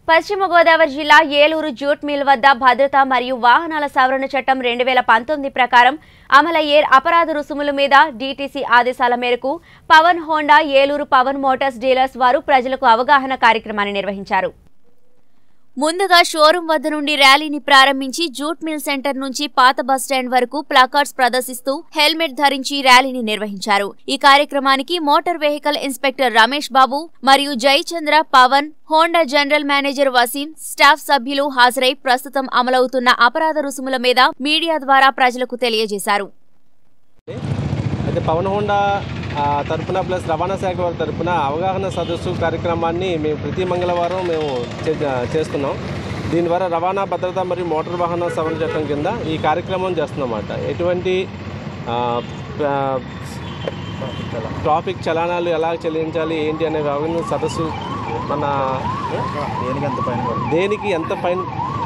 పశ్చిమ గోదావరి జిల్లా Eluru jute mill వద్ద భద్రత మరియు వాహనాల సవరణ చట్టం రెండు వేల పంతొమ్మిది ప్రకారం అమలయ్యే అపరాధ రుసుముల మీద డీటీసీ ఆదేశాల మేరకు Pavan Honda Eluru Pavan Motors dealers వారు ప్రజలకు అవగాహన కార్యక్రమాన్ని నిర్వహించారు ముందుగా షోరూం వద్ద నుండి ర్యాలీని ప్రారంభించి జూట్ మిల్ సెంటర్ నుంచి పాత బస్టాండ్ వరకు ప్లాకార్డ్స్ ప్రదర్శిస్తూ హెల్మెట్ ధరించి ర్యాలీని నిర్వహించారు ఈ కార్యక్రమానికి motor vehicle inspector Ramesh Babu మరియు Jayachandra Pavan Honda general manager Waseem staff సభ్యులు హాజరై ప్రస్తుతం అమలవుతున్న అపరాధ రుసుముల మీద మీడియా ద్వారా ప్రజలకు తెలియజేశారు అయితే పవన్ హోండా ఆ, తరపున ప్లస్ రవాణా శాఖ వారి తరపున అవగాహన సదస్సు కార్యక్రమాన్ని మేము ప్రతి మంగళవారం మేము చే- చేస్తున్నాం దీని ద్వారా రవాణా భద్రత మరియు మోటార్ వాహన సవరణ చట్టం కింద ఈ కార్యక్రమం చేస్తున్నమాట ఎటువంటి ఆ, ఆ, ట్రాఫిక్ చలానాలు ఎలా చెల్లించాలి ఏంటి అనే అవగాహన సదస్సు మన దేనికి ఎంత పైన పడుతుంది దేనికి ఎంత ఫైన్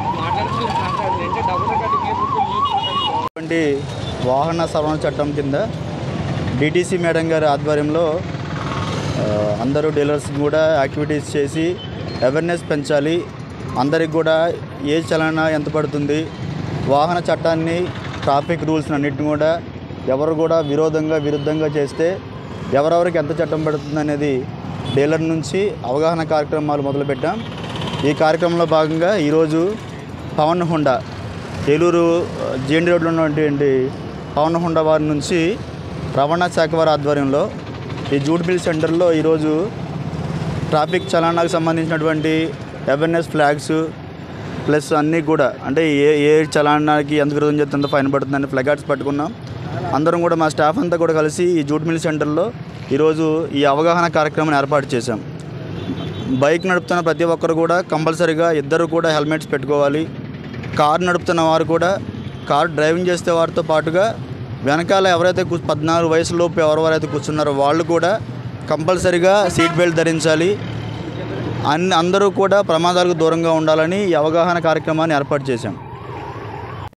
ఇటువంటి వాహన సవరణ చట్టం కింద డిటీసీ మేడం గారి ఆధ్వర్యంలో ఆ, అందరూ డీలర్స్ కూడా యాక్టివిటీస్ చేసి అవేర్నెస్ పెంచాలి అందరికి కూడా ఏ చలన ఎంత పడుతుంది వాహన చట్టాన్ని ట్రాఫిక్ రూల్స్ అన్నిటిని కూడా ఎవరు కూడా విరోధంగా విరుద్ధంగా చేస్తే ఎవరెవరికి ఎంత చట్టం పడుతుంది అనేది డీలర్ నుంచి అవగాహన కార్యక్రమాలు మొదలుపెట్టాం ఈ కార్యక్రమంలో భాగంగా ఈరోజు పవన్ హుండా ఏలూరు జేఎండి రోడ్లో ఉన్నటువంటి పవన్ హుండా వారి నుంచి రవాణా శాఖ వారి ఆధ్వర్యంలో ఈ జూట్ మిల్ సెంటర్లో ఈరోజు ట్రాఫిక్ చలానాలకు సంబంధించినటువంటి అవేర్నెస్ ఫ్లాగ్స్ ప్లస్ అన్నీ కూడా అంటే ఏ ఏ చలానానికి ఎంత విరోధం చేస్తే ఎంత ఫైన్ పడుతుందని ఫ్లాగార్డ్స్ పట్టుకున్నాం అందరం కూడా మా స్టాఫ్ అంతా కూడా కలిసి ఈ జూట్ మిల్ సెంటర్లో ఈరోజు ఈ అవగాహన కార్యక్రమాన్ని ఏర్పాటు చేశాం బైక్ నడుపుతున్న ప్రతి ఒక్కరు కూడా కంపల్సరీగా ఇద్దరు కూడా హెల్మెట్స్ పెట్టుకోవాలి కార్ నడుపుతున్న వారు కూడా కార్ డ్రైవింగ్ చేసే వారితో పాటుగా వెనకాల ఎవరైతే కూ పద్నాలుగు వయసులోపు ఎవరెవరైతే కూర్చున్నారో వాళ్ళు కూడా కంపల్సరీగా సీట్ బెల్ట్ ధరించాలి అన్ని అందరూ కూడా ప్రమాదాలకు దూరంగా ఉండాలని ఈ అవగాహన కార్యక్రమాన్ని ఏర్పాటు చేశాం